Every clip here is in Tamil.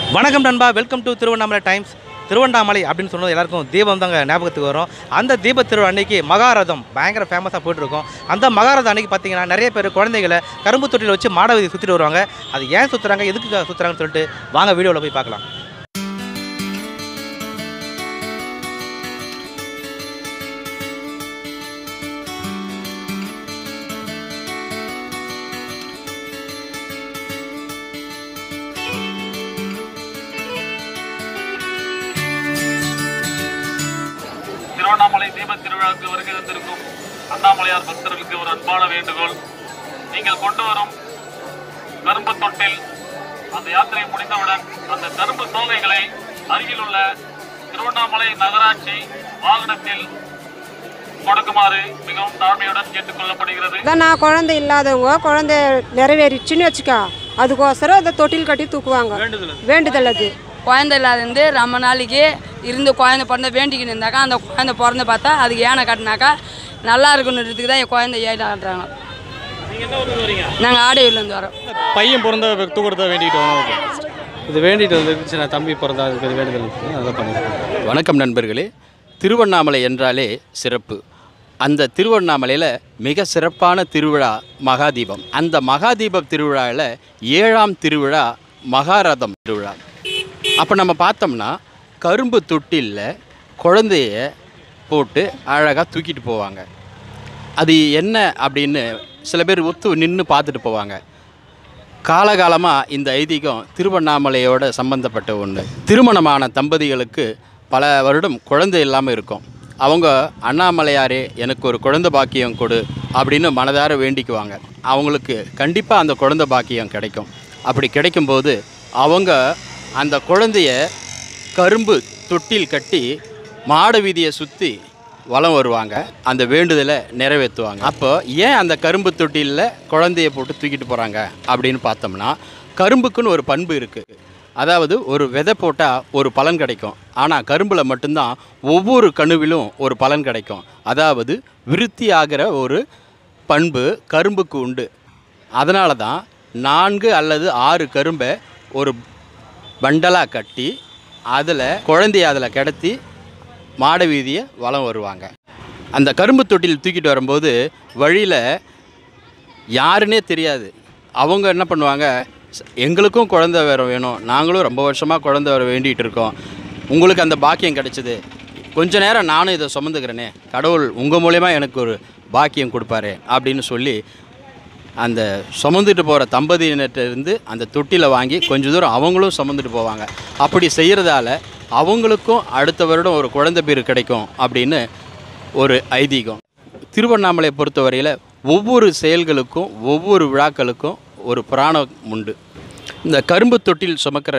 வணக்கம் நண்பா welcome to Tiruvannamalai Times Tiruvannamalai அப்படின்னு சொன்னது எல்லாருக்கும் தீபம் தாங்க ஞாபகத்துக்கு வரும் அந்த தீப திருவிழா அன்னைக்கு மகாரதம் பயங்கர ஃபேமஸாக போயிட்டுருக்கும் அந்த மகாரதம் அன்னைக்கு பார்த்தீங்கன்னா நிறைய பேர் குழந்தைகளை கரும்பு தொட்டியில் வச்சு மாடவீதி சுற்றிட்டு வருவாங்க அது ஏன் சுற்றுறாங்க எதுக்கு சுற்றுறாங்கன்னு சொல்லிட்டு வாங்க வீடியோவில் போய் பார்க்கலாம் திருவண்ணாமலை தீபத் திருவிழாவுக்கு வருகை தந்திருக்கும் அண்ணாமலையார் பக்தர்களுக்கு ஒரு அன்பான வேண்டுகோள் நீங்கள் கொண்டு வரும் கரும்பு தொட்டில் அந்த யாத்திரை முடிந்தவுடன் அந்த கரும்பு தோகைகளை அருகில் உள்ள திருவண்ணாமலை நகராட்சி வாகனத்தில் கொடுக்குமாறு மிகவும் தாழ்மையுடன் கேட்டுக்கொள்ளப்படுகிறது அதான் நான் குழந்தை இல்லாதவங்க குழந்தை நிறைவேறிச்சுன்னு வச்சுக்கோ அதுக்கோசரம் அதை தொட்டில் கட்டி தூக்குவாங்க வேண்டுதல் அது குழந்தை இல்லாதது ரொம்ப நாளைக்கு இருந்து குழந்தை பிறந்த வேண்டிக்கின்னு இருந்தாக்கா அந்த குழந்தை பிறந்து பார்த்தா அதுக்கு யானை கட்டினாக்கா நல்லா இருக்கணுன்றதுக்கு தான் என் குழந்தை ஏன் ஆடுறாங்க நாங்கள் ஆடையூர்லேருந்து வரோம் பையன் பிறந்த தூக்கிறத வேண்டிட்டு வரோம் இது வேண்டிட்டு வந்துருச்சு நான் தம்பி பிறந்தா அதுக்கு இது வேண்டுதல் இருக்கு. அதான் பண்ணியிருக்கேன் வணக்கம் நண்பர்களே திருவண்ணாமலை என்றாலே சிறப்பு அந்த திருவண்ணாமலையில் மிக சிறப்பான திருவிழா மகாதீபம் அந்த மகாதீபம் திருவிழாவில் ஏழாம் திருவிழா மகாரதம் திருவிழா அப்போ நம்ம பார்த்தோம்னா கரும்பு தொட்டிலில் குழந்தைய போட்டு அழகாக தூக்கிட்டு போவாங்க அது என்ன அப்படின்னு சில பேர் ஒத்து நின்று பார்த்துட்டு போவாங்க காலகாலமாக இந்த ஐதீகம் திருவண்ணாமலையோட சம்பந்தப்பட்ட ஒன்று திருமணமான தம்பதிகளுக்கு பல வருடம் குழந்தை இல்லாமல் இருக்கும் அவங்க அண்ணாமலையாரே எனக்கு ஒரு குழந்தை பாக்கியம் கொடு அப்படின்னு மனதார வேண்டிக்குவாங்க அவங்களுக்கு கண்டிப்பாக அந்த குழந்தை பாக்கியம் கிடைக்கும் அப்படி கிடைக்கும்போது அவங்க அந்த குழந்தைய கரும்பு தொட்டில் கட்டி மாட வீதியை சுற்றி வலம் வருவாங்க அந்த வேண்டுதலை நிறைவேற்றுவாங்க அப்போ ஏன் அந்த கரும்பு தொட்டிலில் குழந்தைய போட்டு தூக்கிட்டு போகிறாங்க அப்படின்னு பார்த்தோம்னா கரும்புக்குன்னு ஒரு பண்பு இருக்குது அதாவது ஒரு விதை போட்டால் ஒரு பலன் கிடைக்கும் ஆனால் கரும்பில் மட்டும்தான் ஒவ்வொரு கணுவிலும் ஒரு பலன் கிடைக்கும் அதாவது விருத்தி ஆகிற ஒரு பண்பு கரும்புக்கு உண்டு அதனால தான் நான்கு அல்லது ஆறு கரும்பை ஒரு பண்டலாக கட்டி அதில் குழந்தைய அதில் கிடத்தி மாட வீதியை வலம் வருவாங்க அந்த கரும்பு தொட்டில் தூக்கிட்டு வரும்போது வழியில் யாருன்னே தெரியாது அவங்க என்ன பண்ணுவாங்க "ச- எங்களுக்கும் குழந்தை வேற வேணும் நாங்களும் ரொம்ப வருஷமாக குழந்தை வர வேண்டிகிட்டு இருக்கோம் உங்களுக்கு அந்த பாக்கியம் கிடைச்சிது கொஞ்ச நேரம் நானும் இதை சுமந்துக்கிறேனே கடவுள் உங்கள் மூலயமா எனக்கு ஒரு பாக்கியம் கொடுப்பாரு அப்படின்னு சொல்லி அந்த சுமந்துட்டு போகிற தம்பதியினர்கிட்ட இருந்து அந்த தொட்டியில் வாங்கி கொஞ்ச தூரம் அவங்களும் சுமந்துட்டு போவாங்க அப்படி செய்கிறதால அவங்களுக்கும் அடுத்த வருடம் ஒரு குழந்தை பேர் கிடைக்கும் அப்படின்னு ஒரு ஐதீகம் திருவண்ணாமலையை பொறுத்தவரையில் ஒவ்வொரு செயல்களுக்கும் ஒவ்வொரு விழாக்களுக்கும் ஒரு புராணம் உண்டு இந்த கரும்பு தொட்டில் சுமக்கிற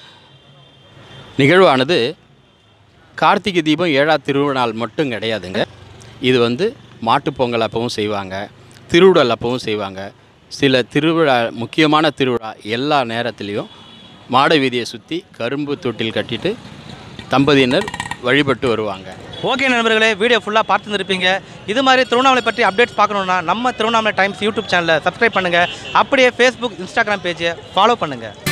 நிகழ்வானது கார்த்திகை தீபம் ஏழா திருவிழால் மட்டும் கிடையாதுங்க இது வந்து மாட்டுப் பொங்கல் அப்பவும் செய்வாங்க திருவிடல் அப்பவும் செய்வாங்க சில திருவிழா முக்கியமான திருவிழா எல்லா நேரத்துலேயும் மாட வீதியை சுற்றி கரும்பு தொட்டில் கட்டிட்டு தம்பதியினர் வழிபட்டு வருவாங்க ஓகே நண்பர்களே வீடியோ ஃபுல்லாக பார்த்துருப்பீங்க இது மாதிரி திருவண்ணாமலை பற்றி அப்டேட்ஸ் பார்க்கணுன்னா நம்ம திருவண்ணாமலை டைம்ஸ் யூடியூப் சேனலை சப்ஸ்கிரைப் பண்ணுங்கள் அப்படியே ஃபேஸ்புக் இன்ஸ்டாகிராம் பேஜை ஃபாலோ பண்ணுங்கள்